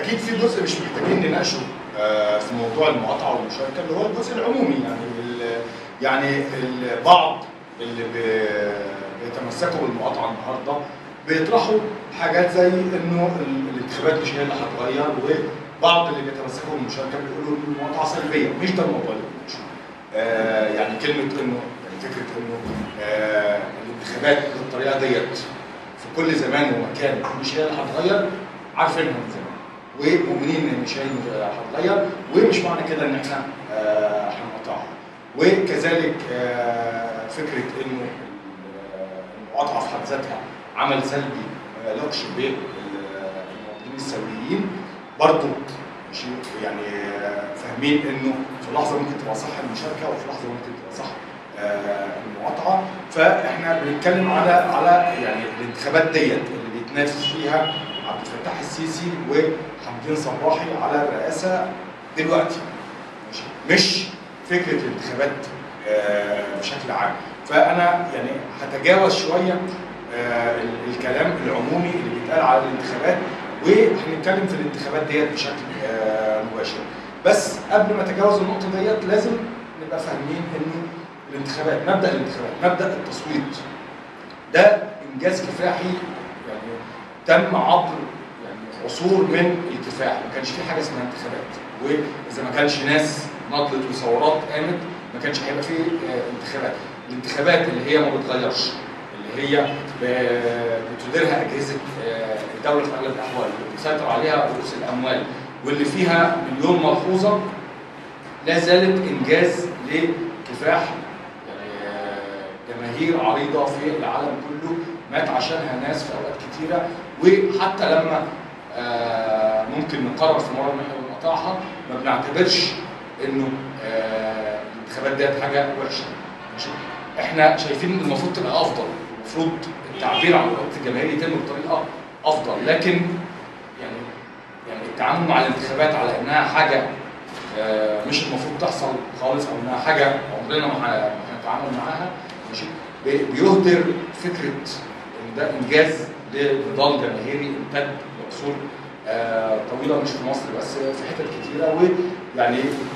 اكيد في جزء مش محتاجين نناقشه آه، في موضوع المقاطعه والمشاركه اللي هو الجزء العمومي يعني ال- يعني البعض اللي بي- بيتمسكوا بالمقاطعه النهارده بيطرحوا حاجات زي انه ال- الانتخابات مش هي اللي هتغير وبعض اللي بيتمسكوا بالمشاركه بيقولوا ان المقاطعه سلبيه مش ده الموضوع اللي بنناقشه. آه، يعني كلمه انه يعني فكره انه آه، الانتخابات بالطريقه ديت في كل زمان ومكان مش هي اللي هتغير عارفينها من زمان ومؤمنين ان مش هي اللي هتغير ومش معنى كده ان احنا آه، هنقطعها وكذلك آه، فكره انه المقاطعه في حد ذاتها عمل سلبي آه، لا يشبه المواطنين السوريين برضه ماشي يعني آه، فاهمين انه في لحظه ممكن تبقى صح المشاركه وفي لحظه ممكن تبقى صح آه، المقاطعه فاحنا بنتكلم على على يعني الانتخابات ديت اللي بيتنافس فيها عبد الفتاح السيسي وحمدين صباحي على الرئاسه دلوقتي ماشي مش فكره الانتخابات آه، بشكل عام فانا يعني هتجاوز شويه آه، ال- الكلام العمومي اللي بيتقال على الانتخابات وهنتكلم في الانتخابات ديت بشكل آه، مباشر بس قبل ما اتجاوز النقطه ديت لازم نبقى فاهمين انه الانتخابات مبدا الانتخابات مبدا التصويت ده انجاز كفاحي يعني تم عبر يعني عصور من الكفاح ما كانش في حاجه اسمها انتخابات واذا ما كانش ناس نضلت وثورات قامت ما كانش هيبقى في آه، انتخابات الانتخابات اللي هي ما بتغيرش اللي هي ب- بتديرها اجهزه آه، الدوله في اغلب الاحوال وبتسيطر عليها رؤوس الاموال واللي فيها مليون ملحوظه لا زالت انجاز لكفاح يعني آه، جماهير عريضه في العالم كله مات عشانها ناس في اوقات كتيره وحتى لما آه، ممكن نقرر في مره ان احنا نقطعها ما بنعتبرش انه آه، الانتخابات ديت حاجه وحشه ماشي احنا شايفين ان المفروض تبقى افضل المفروض التعبير عن الرأي الجماهيري يتم بطريقه افضل لكن يعني يعني التعامل مع الانتخابات على انها حاجه آه، مش المفروض تحصل خالص او انها حاجه عمرنا ما ه- ما هنتعامل معاها ماشي بي- بيهدر فكره ان ده انجاز لنضال جماهيري امتد لعصور آه، طويله مش في مصر بس في حتت كتيره ويعني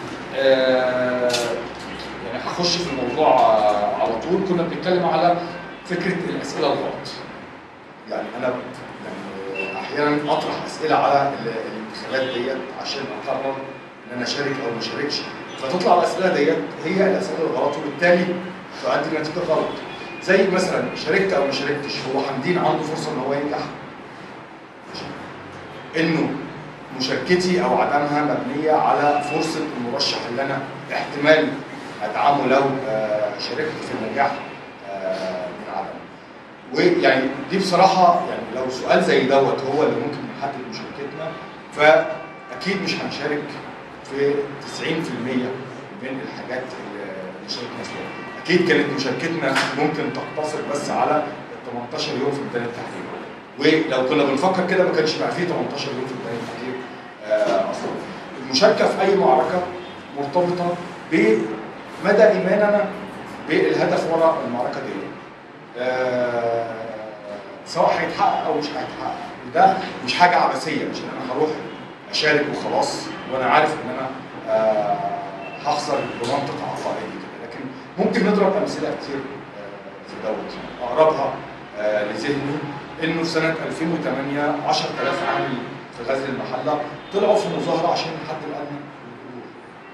آه، يعني هخش في الموضوع آه، على طول كنا بنتكلم على فكره الاسئله الغلط يعني انا يعني احيانا اطرح اسئله على ال- الانتخابات ديت عشان اقرر ان انا اشارك او ما اشاركش فتطلع الاسئله ديت هي الاسئله الغلط وبالتالي تؤدي نتيجه غلط زي مثلا شاركت او ما شاركتش هو حمدين عنده فرصه ان هو ينجح انه مشاركتي او عدمها مبنيه على فرصه المرشح اللي انا احتمال ادعمه لو آه، شاركت في النجاح آه، من عدمه. ويعني دي بصراحه يعني لو سؤال زي دوت هو اللي ممكن يحدد مشاركتنا فاكيد مش هنشارك في 90% من الحاجات اللي اللي شاركنا فيها. اكيد كانت مشاركتنا ممكن تقتصر بس على 18 يوم في ميدان التحرير. ولو كنا بنفكر كده ما كانش بقى فيه 18 يوم في ميدان التحرير آه، اصلا. المشاركه في اي معركه مرتبطه بمدى ايماننا بالهدف وراء المعركه دي. آه، سواء هيتحقق او مش هيتحقق وده مش حاجه عبثيه مش ان انا هروح اشارك وخلاص وانا عارف ان انا آه، هخسر بمنطق عقائدي كده لكن ممكن نضرب امثله كتير آه، في دوت اقربها آه، لذهني انه في سنه 2008 10000 عامل في غزل المحله طلعوا في مظاهره عشان الحد الادنى للأجور.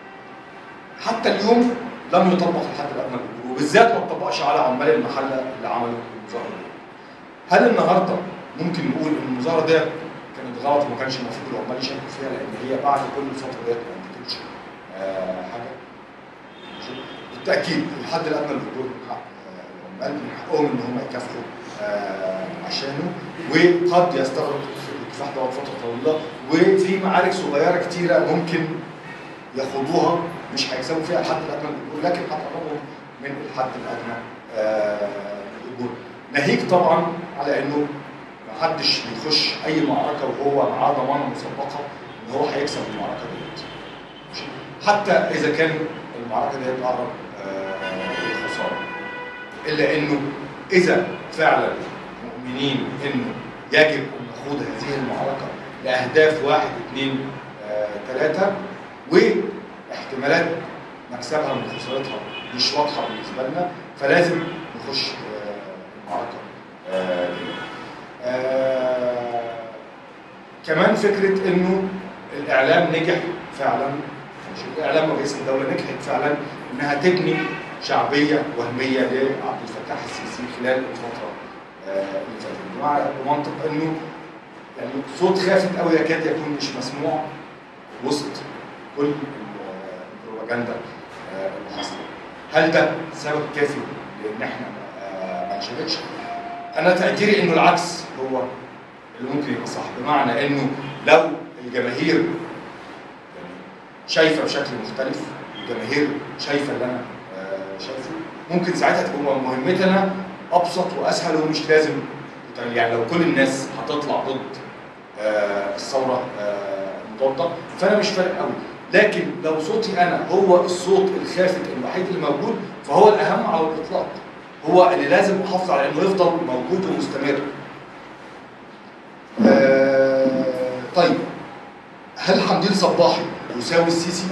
حتى اليوم لم يطبق الحد الادنى للأجور وبالذات ما اتطبقش على عمال المحله اللي عملوا المظاهره دي. هل النهارده ممكن نقول ان المظاهره ديت كانت غلط وما كانش المفروض العمال يشاركوا فيها لان هي بعد كل الفتره ديت ما انتجتش آه، حاجه؟ ماشي؟ بالتاكيد الحد الادنى للاجور من حق آه، العمال من حقهم ان هم يكافحوا آه، عشانه وقد يستغرق الكفاح دوت فتره طويله وفي معارك صغيره كتيره ممكن ياخدوها مش هيكسبوا فيها الحد الادنى للاجور لكن هتقربهم من الحد الادنى آه، للاجور. ناهيك طبعا على انه محدش بيخش اي معركه وهو معاه ضمانه مسبقه ان هو هيكسب المعركه ديت. ماشي؟ حتى اذا كان المعركه ديت اقرب آه، للخساره. الا انه اذا فعلا مؤمنين انه يجب ان نخوض هذه المعركه لاهداف واحد اثنين آه، ثلاثه واحتمالات مكسبها من خسارتها مش واضحه بالنسبه لنا فلازم نخش آه، المعركه آه، دي. آه، كمان فكره انه الاعلام نجح فعلا مش الاعلام ورئيس الدوله نجحت فعلا انها تبني شعبيه وهميه لعبد الفتاح السيسي خلال الفتره آه، اللي فاتت بمعنى بمنطق انه يعني صوت خافت قوي يكاد يكون مش مسموع وسط كل ال- البروباجندا آه، اللي حصلت. هل ده سبب كافي لان احنا آه، ما نشاركش؟ انا تقديري انه العكس هو اللي ممكن يبقى صح بمعنى انه لو الجماهير يعني شايفه بشكل مختلف الجماهير شايفه اللي انا آه، شايفه ممكن ساعتها تبقى مهمتنا ابسط واسهل ومش لازم يعني لو كل الناس هتطلع ضد آه، الثوره آه، المضاده فانا مش فارق قوي لكن لو صوتي انا هو الصوت الخافت الوحيد اللي موجود فهو الاهم على الاطلاق هو اللي لازم احافظ على انه يفضل موجود ومستمر آه، طيب هل حمدين صباحي يساوي السيسي؟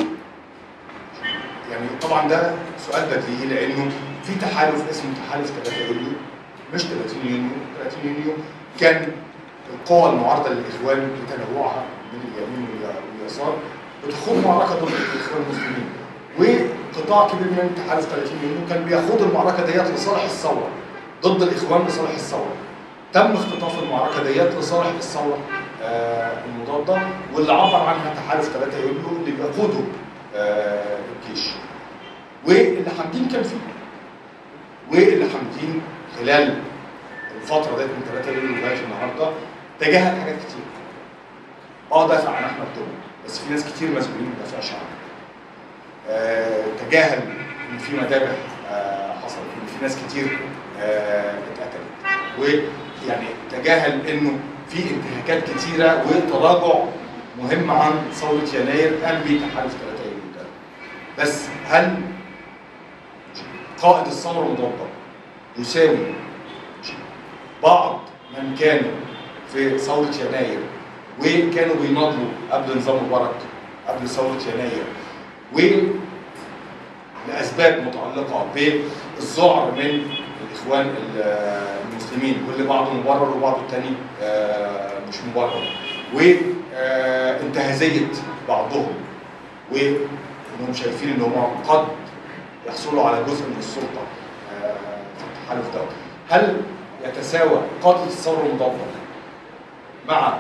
يعني طبعا ده سؤال بديهي لانه في تحالف اسمه تحالف 3 يوليو مش 30 يونيو 30 يونيو كان القوى المعارضه للاخوان بتنوعها من اليمين واليا- واليسار بتخوض معركه ضد الاخوان المسلمين وقطاع كبير من تحالف 30 يونيو كان بيخوض المعركه ديت لصالح الثوره ضد الاخوان لصالح الثوره تم اختطاف المعركه ديت لصالح الثوره آه، المضاده واللي عبر عنها تحالف 3 يوليو اللي بيقوده آه، الجيش واللي حامدين كان فيه واللي حامدين خلال الفتره ديت من 3 يوليو لغايه النهارده تجاهل حاجات كتير اه دافع عن احمد تومي بس في ناس كتير مسؤولين ما دافعش عنه آه، تجاهل ان في مذابح آه، حصلت ان في ناس كتير آه، اتقتلت ويعني تجاهل انه في انتهاكات كتيره وتراجع مهم عن ثوره يناير قام بيه تحالف 3 يوليو ده بس هل قائد الثوره المضاده يساوي بعض من كانوا في ثوره يناير وكانوا بيناضلوا قبل نظام مبارك قبل ثوره يناير و لاسباب متعلقه بالذعر من الاخوان المسلمين واللي بعضه مبرر وبعضه الثاني مش مبرر وانتهازيه بعضهم وانهم شايفين ان هم قد يحصلوا على جزء من السلطه آه، في التحالف ده هل يتساوى قاده الثوره المضاده مع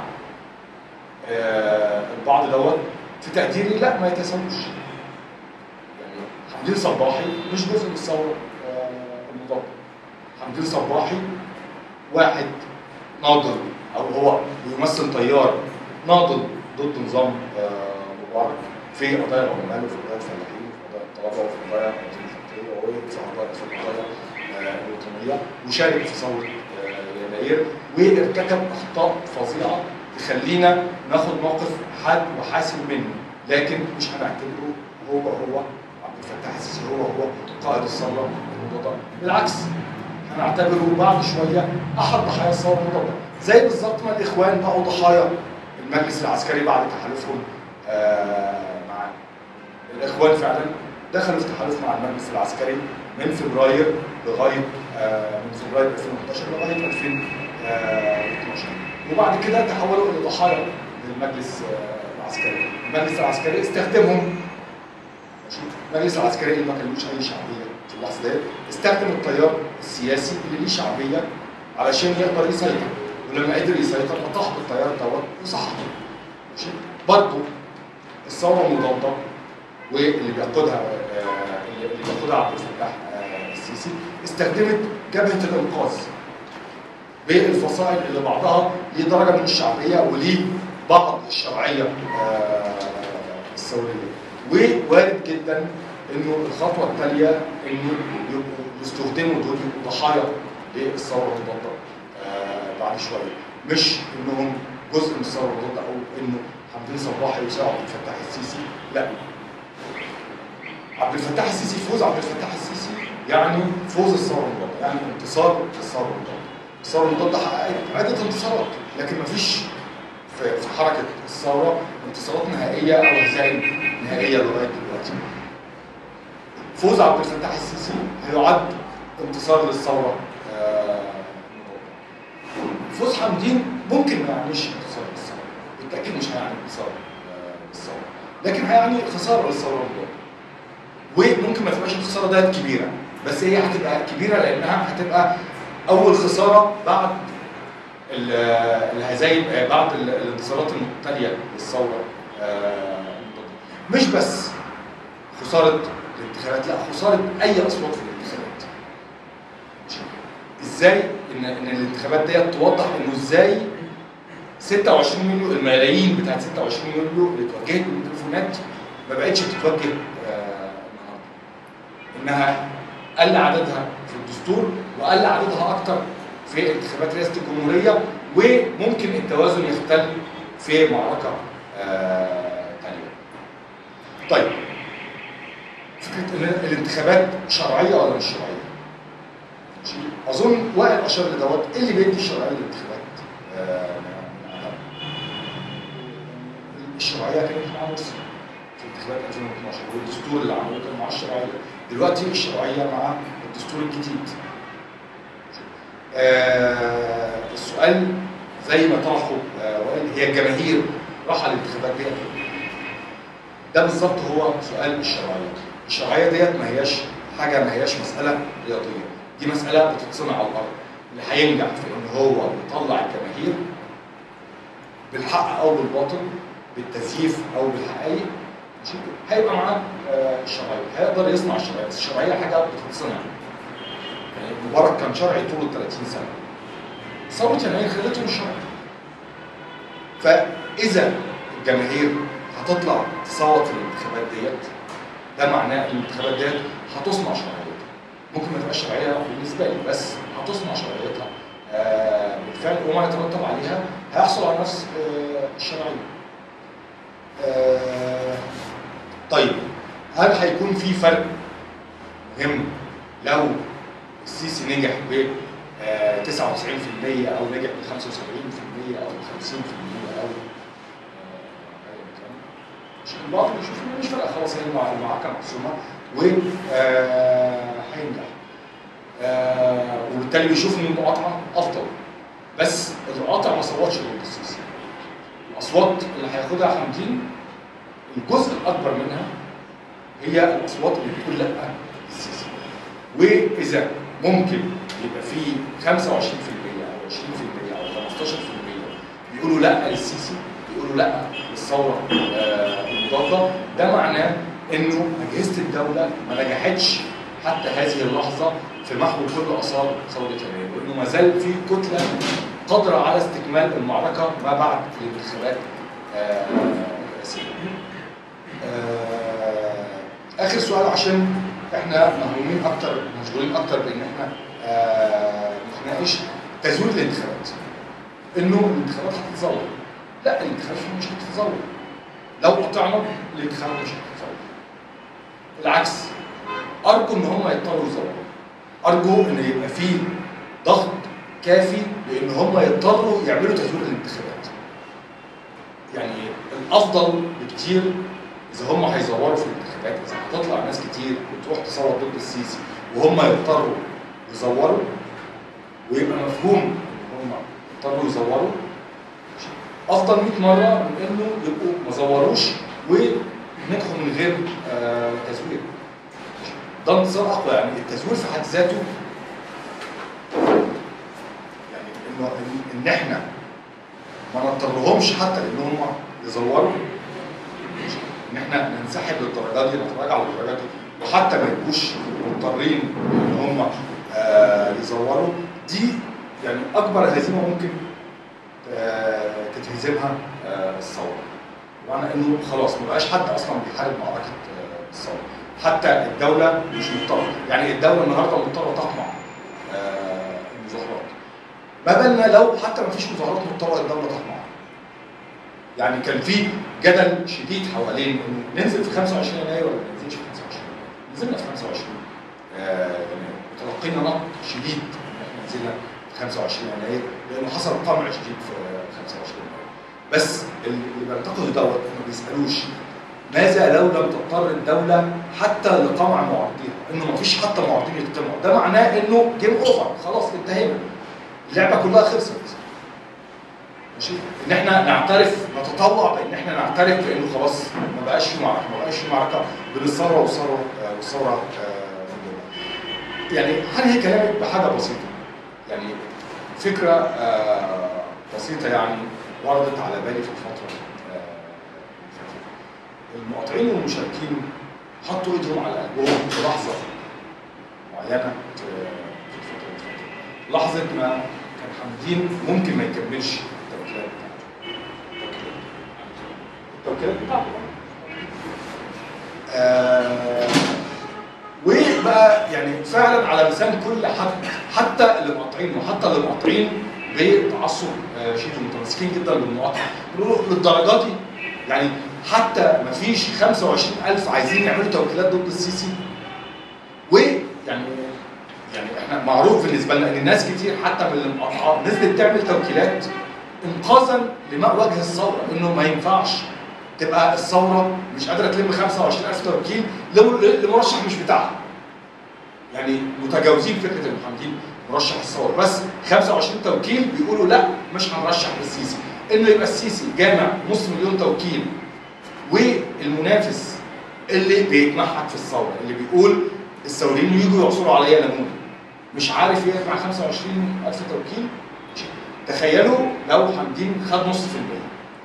آه، البعض دوت في تقديري لا ما يتساووش يعني حمدين صباحي مش جزء من الثوره آه، المضاده حمدين صباحي واحد ناضل او هو بيمثل تيار ناضل ضد نظام آه، مبارك في قضايا العمال وفي قضايا الفلاحين وفي قضايا الطلبه وفي قضايا القوانين الخطيه وفي قضايا في القضايا آه، الوطنيه وشارك في ثوره آه، يناير وارتكب اخطاء فظيعه تخلينا ناخد موقف حاد وحاسم منه لكن مش هنعتبره هو هو عبد الفتاح السيسي هو هو قائد الثوره المضاده بالعكس هنعتبره بعد شويه احد ضحايا الثوره المضاده زي بالظبط ما الاخوان بقوا ضحايا المجلس العسكري بعد تحالفهم آه، معاه الاخوان فعلا دخلوا في تحالف مع المجلس العسكري من فبراير لغايه آه، من فبراير 2011 لغايه 2012 وبعد كده تحولوا الى ضحايا للمجلس آه، العسكري المجلس العسكري استخدمهم ماشي؟ المجلس العسكري اللي ما كانلوش اي شعبيه في اللحظه ديت استخدم التيار السياسي اللي ليه شعبيه علشان يقدر يسيطر ولما قدر يسيطر اطاح بالتيار دوت وصحح ماشي برضه الثوره المضاده واللي بيقودها آه، اللي بيقودها عبد الفتاح آه، السيسي استخدمت جبهه الانقاذ بالفصائل اللي بعضها ليه درجه من الشعبيه وليه بعض الشرعيه آه، الثوريه ووارد جدا انه الخطوه التاليه انه يبقوا يستخدموا دول يبقوا ضحايا للثوره المضاده آه، بعد شويه مش انهم جزء من الثوره المضاده او انه حمدين صباحي يساوي عبد الفتاح السيسي لا عبد الفتاح السيسي فوز عبد الفتاح السيسي يعني فوز الثوره المضاده يعني انتصار الثوره المضاده الثوره المضاده حققت عده انتصارات لكن ما فيش في في حركه الثوره انتصارات نهائيه او هزائم نهائيه لغايه دلوقتي. فوز عبد الفتاح السيسي هيعد انتصار للثوره آه، فوز حمدين ممكن ما يعنيش انتصار للثوره بالتاكيد مش هيعني انتصار آه، للثوره لكن هيعني خساره للثوره المضاده وممكن ما تبقاش الخساره ديت كبيره بس هي هتبقى كبيره لانها هتبقى اول خساره بعد ال- الهزايم آه، بعد ال- الانتصارات المتتاليه للثوره آه، المضادة. مش بس خساره الانتخابات لا خساره اي اصوات في الانتخابات ازاي ان ان الانتخابات ديت توضح انه ازاي 26 مليون الملايين بتاعت 26 مليون اللي اتوجهت بالتليفونات ما بقتش بتتوجه آه، النهارده انها قل عددها في الدستور وقل عددها اكتر في انتخابات رئاسه الجمهوريه وممكن التوازن يختل في معركه آه، تانيه. طيب فكره ان الانتخابات شرعيه ولا مش شرعيه؟ ماشي؟ اظن وائل اشار لدوت ايه اللي بيدي الشرعيه للانتخابات؟ آه، من عدم. الشرعيه كانت مع مرسي في انتخابات 2012 والدستور اللي عمله كان مع الشرعيه دلوقتي الشرعيه مع الدستور الجديد آه السؤال زي ما طرحه آه وائل هي الجماهير راح على الانتخابات ديت ده بالظبط هو سؤال الشرعيه الشرعيه ديت ما هياش حاجه ما هياش مساله رياضيه دي مساله بتتصنع على الارض اللي هينجح في ان هو يطلع الجماهير بالحق او بالباطل بالتزييف او بالحقائق ماشي؟ هيبقى معاه آه، الشرعيه هيقدر يصنع الشرعيه بس الشرعيه حاجه بتتصنع يعني مبارك كان شرعي طول ال 30 سنه ثوره يناير خلته مش شرعي فاذا الجماهير هتطلع تصوت في الانتخابات ديت ده معناه ان الانتخابات ديت هتصنع شرعيتها ممكن ما تبقاش شرعيه بالنسبه لي بس هتصنع شرعيتها آه، بالفعل وما يترتب عليها هيحصل على نفس آه، الشرعيه آه، طيب هل هيكون في فرق مهم لو السيسي نجح ب آه، 99% او نجح ب 75% او 50% او آه، أيا كان؟ عشان البعض بيشوف انه مش فارقه خلاص هي المع- المعركه محسومه و آه، هينجح آه، وبالتالي بيشوف ان المقاطعه افضل بس القاطع ما صوتش ضد السيسي الاصوات اللي هياخدها حمدين الجزء الاكبر منها هي الاصوات اللي بتقول لا للسيسي واذا ممكن يبقى في 25% او 20% او 15% بيقولوا لا للسيسي بيقولوا لا للثوره آه، المضاده ده معناه انه اجهزه الدوله ما نجحتش حتى هذه اللحظه في محو كل اثار ثوره يناير وانه ما زال في كتله قادره على استكمال المعركه ما بعد الانتخابات آه، الرئاسيه. آه، اخر سؤال عشان احنا مهمومين اكتر مشغولين اكتر بان احنا آه، نتناقش تزوير الانتخابات. انه الانتخابات هتتزور. لا الانتخابات مش هتتزور. لو قطعنا الانتخابات مش هتتزور. بالعكس ارجو ان هم يضطروا يزوروا. ارجو ان يبقى في ضغط كافي لان هم يضطروا يعملوا تزوير الانتخابات. يعني الافضل بكتير اذا هم هيزوروا في الانتخابات اذا هتطلع ناس كتير وتروح تصوت ضد السيسي وهم يضطروا يزوروا ويبقى مفهوم ان هم يضطروا يزوروا افضل 100 مره من انه يبقوا ما زوروش ونجحوا من غير آه تزوير ده انتصار اقوى يعني التزوير في حد ذاته يعني انه ان إن احنا ما نضطرهمش حتى ان هم يزوروا ان احنا ننسحب للدرجات دي نتراجع للدرجات دي وحتى ما يبقوش مضطرين ان هم آه يزوروا دي يعني اكبر هزيمه ممكن آه تتهزمها آه الثوره معنى انه خلاص ما بقاش حد اصلا بيحارب معركه آه الثوره حتى الدوله مش مضطره يعني الدوله النهارده مضطره تقمع آه المظاهرات ما بالنا لو حتى ما فيش مظاهرات مضطره الدوله تقمع يعني كان في جدل شديد حوالين انه ننزل في 25 يناير ولا ما ننزلش في 25 يناير نزلنا في 25 آه، يناير تلقينا نقد شديد ان احنا نزلنا في 25 يناير لانه حصل قمع شديد في 25 يناير بس اللي بينتقدوا دوت ما بيسالوش ماذا لو لم تضطر الدوله حتى لقمع معارضيها؟ انه ما فيش حتى معارضين يجتمعوا، ده معناه انه جيم اوفر خلاص انتهينا. اللعبه كلها خلصت. ماشي؟ ان احنا نعترف نتطوع بان احنا نعترف بانه خلاص ما بقاش في معركه، ما بقاش في معركه بين الثوره والثوره آه، والثوره آه، في الجبهة. يعني هنهي كلامي بحاجه بسيطه. يعني فكره آه، بسيطه يعني وردت على بالي في الفتره آه، اللي فاتت. المقاطعين والمشاركين حطوا ايدهم على قلبهم في لحظه معينه في في الفتره اللي فاتت. لحظه ما كان حمدين ممكن ما يكملش التوكيلات بتاعته. التوكيلات بتاعته آه وبقى يعني فعلا على لسان كل حد حتى اللي مقاطعين وحتى اللي مقاطعين بتعصب آه، شديد متمسكين جدا بالمقاطعه بيقولوا للدرجه دي يعني حتى ما فيش 25000 عايزين يعملوا توكيلات ضد السيسي ويعني يعني احنا معروف بالنسبه لنا ان الناس كتير حتى من المقاطعه نزلت تعمل توكيلات انقاذا لماء وجه الثوره انه ما ينفعش تبقى الثوره مش قادره تلم 25000 توكيل لم- لمرشح مش بتاعها. يعني متجاوزين فكره المحامدين مرشح الثوره بس 25 توكيل بيقولوا لا مش هنرشح للسيسي انه يبقى السيسي جامع نص مليون توكيل والمنافس اللي بيتمحك في الثوره اللي بيقول الثوريين يجوا يعصروا عليا ليمون مش عارف يجمع 25000 توكيل تخيلوا لو حمدين خد نص في المية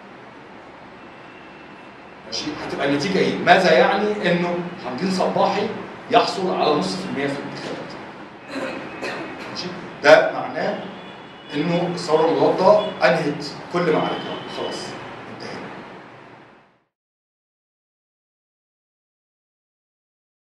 ماشي هتبقى النتيجه ايه؟ ماذا يعني انه حمدين صباحي يحصل على نص في المية في الانتخابات ماشي ده معناه انه الثوره المضاده انهت كل معاركها خلاص